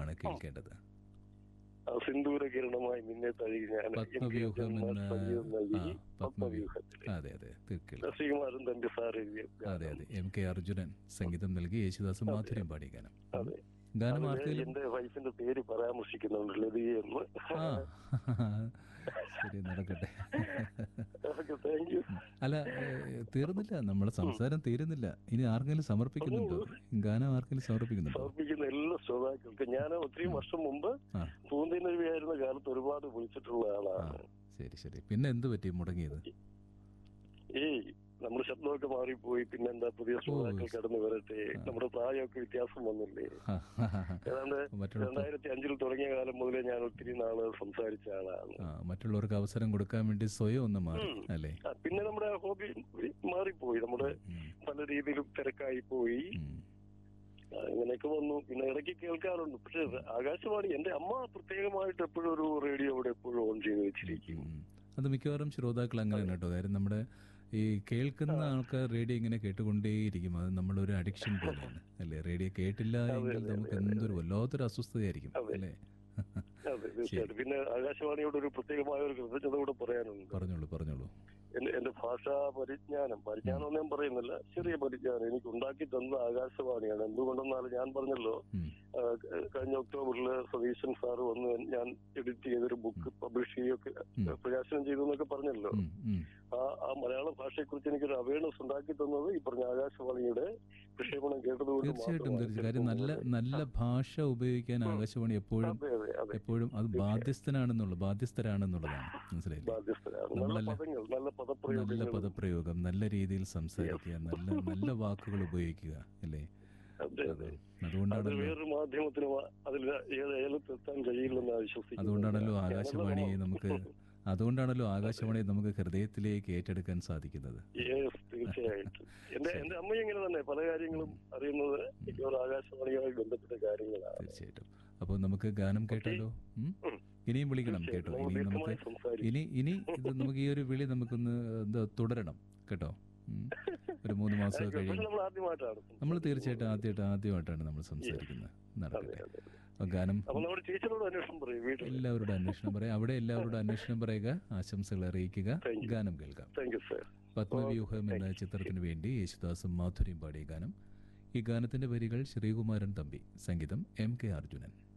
ഏതാണ് കേൾക്കേണ്ടത് ആ സിന്ദൂര കിരണമായി നിന്നെ തഴുകി ഞാൻ പത്മവ്യൂഹം എന്ന സംഗീതം ആ നൽകി പത്മവ്യൂഹം പത്മവ്യൂഹത്തിലെ അതെ അതെ തീർക്കില്ല ശ്രീകുമാരൻ തന്റെ സാർ എഴുതിയ അതെ അതെ എം കെ അർജുനൻ സംഗീതം നൽകി യേശുദാസ് മാധുര്യം പാടിയ ഗാനം അതെ ഗാനം അതില് ആർക്കെങ്കിലും എന്റെ വൈഫിന്റെ പേര് പരാമർശിക്കുന്നുണ്ട് ലതിക എന്ന് ആ ശരി നടക്കട്ടെ ഓക്കെ താങ്ക് യു അല്ല ഏ, തീർന്നില്ല നമ്മുടെ സംസാരം തീരുന്നില്ല ഇനി ആർക്കെങ്കിലും സമർപ്പിക്കുന്നുണ്ടോ ഗാനം ആർക്കെങ്കിലും സമർപ്പിക്കുന്നുണ്ടോ സമർപ്പിക്കുന്ന എല്ലാ ശ്രോതാക്കൾക്കും ഞാൻ ഒത്തിരി വർഷം മുമ്പ് ആ പൂന്തിനരുവിയായിരുന്ന കാലത്ത് ഒരുപാട് വിളിച്ചിട്ടുള്ള ആ ആളാണ് ശരി ശരി പിന്നെ എന്ത് പറ്റി മുടങ്ങിയത് ഏയ് നമ്മുടെ ശബ്ദമൊക്കെ മാറിപ്പോയി പിന്നെന്താ പുതിയ ശ്രോതാക്കൾ കടന്നു വരട്ടെ നമ്മുടെ പ്രായമൊക്കെ വ്യത്യാസം വന്നില്ലേ ഏതാണ്ട് മറ്റുള്ള രണ്ടായിരത്തി അഞ്ചിൽ തുടങ്ങിയ കാലം മുതലേ ഞാൻ ഒത്തിരി നാള് സംസാരിച്ച ആളാണ് ആ മറ്റുള്ളവർക്ക് അവസരം കൊടുക്കാൻ വേണ്ടി സ്വയം ഒന്ന് മാറി അല്ലേ ആ, പിന്നെ നമ്മുടെ ഹോബി മാറിപ്പോയി നമ്മുടെ ഉം, പല രീതിയിലും തിരക്കായി പോയി ഉം. ആ, ഇങ്ങനെയൊക്കെ വന്നു പിന്നെ ഇടയ്ക്ക് കേൾക്കാറുണ്ട് പക്ഷെ ആകാശവാണി എന്റെ അമ്മ പ്രത്യേകമായിട്ട് എപ്പോഴും ഒരു റേഡിയോ ഇവിടെ എപ്പോഴും ഓൺ ചെയ്ത് വെച്ചിരിക്കും ഉം. അത് മിക്കവാറും ശ്രോതാക്കൾ അങ്ങനെയാണ് കേട്ടോ കാര്യം നമ്മുടെ ഈ കേൾക്കുന്ന ആൾക്കാർ റേഡിയോ ഇങ്ങനെ കേട്ടുകൊണ്ടേയിരിക്കും അത് നമ്മളൊരു അഡിക്ഷൻ പോലെയാണ് അല്ലേ റേഡിയോ കേട്ടില്ല എങ്കിൽ നമുക്ക് എന്തൊരു വല്ലാത്തൊരു അസ്വസ്ഥതയായിരിക്കും അല്ലേ അതെ തീർച്ചയായിട്ടും പിന്നെ ആകാശവാണിയോട് ഒരു പ്രത്യേകമായ ഒരു കൃതജ്ഞത കൂടെ പറയാനുണ്ട് പറഞ്ഞോളൂ പറഞ്ഞോളൂ എന്റെ എന്റെ ഭാഷാ പരിജ്ഞാനം പരിജ്ഞാനം ഒന്നും ഞാൻ പറയുന്നില്ല ചെറിയ പരിജ്ഞാനം എനിക്ക് ഉണ്ടാക്കി തന്നത് ആകാശവാണിയാണ് എന്തുകൊണ്ടെന്നാൽ ഞാൻ പറഞ്ഞല്ലോ ഉം, ആ, ക- കഴിഞ്ഞ ഒക്ടോബറിൽ സതീശൻ സാറ് വന്ന് ഞാൻ എഡിറ്റ് ചെയ്തൊരു ബുക്ക് പബ്ലിഷ് ചെയ്യുകയൊക്കെ പ്രകാശനം ചെയ്തു എന്നൊക്കെ പറഞ്ഞല്ലോ ഉം, ഉം. ആ ആ മലയാള ഭാഷയെ കുറിച്ച് എനിക്കൊരു അവയർനെസ് ഉണ്ടാക്കി തന്നത് ഈ പറഞ്ഞ ആകാശവാണിയുടെ പ്രക്ഷേപണം കേട്ടതുകൊണ്ട് തീർച്ചയായിട്ടും മാത്രമാണ്. തീർച്ചയായും കാര്യം നല്ല നല്ല ഭാഷ ഉപയോഗിക്കാൻ ആകാശവാണി എപ്പോഴും അതെ അതെ അതെ എപ്പോഴും അത് ബാധ്യസ്ഥനാണെന്നുള്ളത് ബാധ്യസ്ഥരാണെന്നുള്ളതാണ് മനസ്സിലായില്ലേ ബാധ്യസ്ഥരാണ് നല്ല നമ്മളല്ല- പദങ്ങൾ നല്ല നല്ല പദപ്രയോഗങ്ങൾ പദപ്രയോഗം നല്ല രീതിയിൽ സംസാരിക്കുക നല്ല നല്ല വാക്കുകൾ ഉപയോഗിക്കുക അല്ലേ അതെ അതെ അതെ അത് അതുകൊണ്ടാണല്ലോ വേറൊരു മാധ്യമത്തിന് അതിൽ ഏത് ഏലത്തെത്താൻ കഴിയില്ലെന്ന് വിശ്വസിക്കുന്നു അതുകൊണ്ടാണല്ലോ ആകാശവാണിയെ നമുക്ക് അതുകൊണ്ടാണല്ലോ ആകാശവാണിയെ നമുക്ക് ഹൃദയത്തിലേക്ക് ഏറ്റെടുക്കാൻ സാധിക്കുന്നത് Yes, തീർച്ചയായിട്ടും എന്റെ എന്റെ അമ്മ ഇങ്ങനെ തന്നെ പല കാര്യങ്ങളും അറിയുന്നത് എനിക്ക് ഒരു ആകാശവാണിയുമായി ബന്ധപ്പെട്ട കാര്യങ്ങളാണ് തീർച്ചയായിട്ടും അപ്പോൾ നമുക്ക് ഗാനം കേട്ടാലോ ഉം? ഉം. ഇനിയും വിളിക്കണം കേട്ടോ നമ്മൾ ഇനി നമുക്ക് ദീർഘമായി സംസാരിക്കും ഇനി ഇനി ഇത് നമുക്ക് ഈ ഒരു വിളി നമുക്കൊന്ന് എന്താ തുടരണം കേട്ടോ ഉം. ഒരു മൂന്ന് മാസം പക്ഷെ കഴിയും നമ്മൾ ആദ്യമായിട്ടാണ് നമ്മൾ തീർച്ചയായിട്ടും ആദ്യമായിട്ട് ആദ്യമായിട്ടാണ് നമ്മൾ സംസാരിക്കുന്നത് നടക്കട്ടെ അതെ. അപ്പോൾ ഗാനം അപ്പൊ നമ്മുടെ ടീച്ചറോട് അന്വേഷണം പറയും വീട്ടിൽ എല്ലാവരുടെ അന്വേഷണം പറയാം അവിടെ എല്ലാവരുടെ അന്വേഷണം പറയുക ആശംസകൾ അറിയിക്കുക Thank you. ഗാനം കേൾക്കാം താങ്ക് യു സർ പത്മവ്യൂഹം എന്ന ചിത്രത്തിന് വേണ്ടി യേശുദാസും മാധുര്യം പാടിയ ഗാനം ഈ ഗാനത്തിന്റെ വരികൾ ശ്രീകുമാരൻ തമ്പി സംഗീതം എം കെ അർജുനൻ